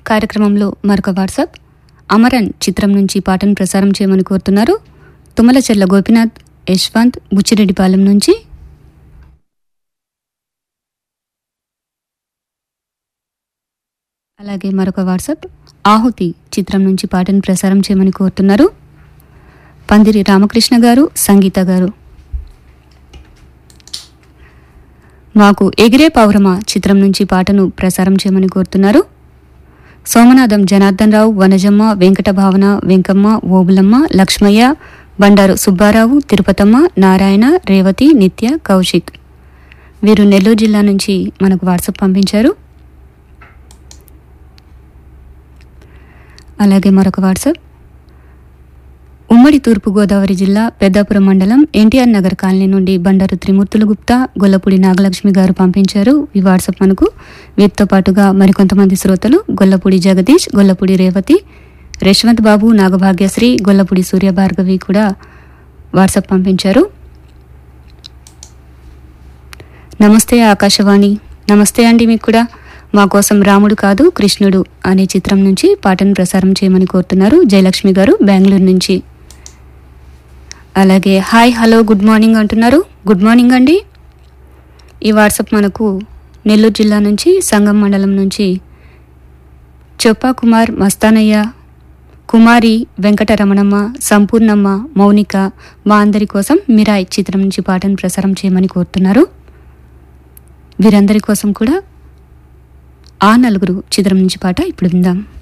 కార్యక్రమంలో మరొక వాట్సాప్ అమరన్ చిత్రం నుంచి పాటను ప్రసారం చేయమని కోరుతున్నారు తుమ్మలచెర్ల గోపినాథ్ యశ్వంత్ బుచ్చిరెడ్డిపాలెం నుంచి అలాగే మరొక వాట్సాప్ ఆహుతి చిత్రం నుంచి పాటను ప్రసారం చేయమని కోరుతున్నారు పందిరి రామకృష్ణ గారు సంగీత గారు మాకు ఎగిరే పౌరమ చిత్రం నుంచి పాటను ప్రసారం చేయమని కోరుతున్నారు సోమనాథం జనార్దన్ రావు వనజమ్మ వెంకట భావన వెంకమ్మ ఓబులమ్మ లక్ష్మయ్య బండారు సుబ్బారావు తిరుపతమ్మ నారాయణ రేవతి నిత్య కౌశిక్ వీరు నెల్లూరు జిల్లా నుంచి మనకు వాట్సాప్ పంపించారు అలాగే మరొక వాట్సాప్ ఉమ్మడి తూర్పుగోదావరి జిల్లా పెద్దాపురం మండలం ఎన్టీఆర్ నగర్ కాలనీ నుండి బండారు త్రిమూర్తులు గుప్తా గొల్లపూడి నాగలక్ష్మి గారు పంపించారు ఈ వాట్సాప్ మనకు వీటితో పాటుగా మరికొంతమంది శ్రోతలు గొల్లపూడి జగదీష్ గొల్లపూడి రేవతి రేష్వంత్ బాబు నాగభాగ్యశ్రీ గొల్లపూడి సూర్యభార్గవి కూడా వాట్సాప్ పంపించారు నమస్తే ఆకాశవాణి నమస్తే అండి మీకు కూడా మా కోసం రాముడు కాదు కృష్ణుడు అనే చిత్రం నుంచి పాటను ప్రసారం చేయమని కోరుతున్నారు జయలక్ష్మి గారు బెంగళూరు నుంచి అలాగే హాయ్ హలో గుడ్ మార్నింగ్ అంటున్నారు గుడ్ మార్నింగ్ అండి ఈ వాట్సాప్ మనకు నెల్లూరు జిల్లా నుంచి సంగం మండలం నుంచి చొప్పా కుమార్ మస్తానయ్య కుమారి వెంకటరమణమ్మ సంపూర్ణమ్మ మౌనిక మా అందరి కోసం మిరాయ్ చిత్రం నుంచి పాటను ప్రసారం చేయమని కోరుతున్నారు వీరందరి కోసం కూడా ఆ నలుగురు చిత్రం నుంచి పాట ఇప్పుడు విందాం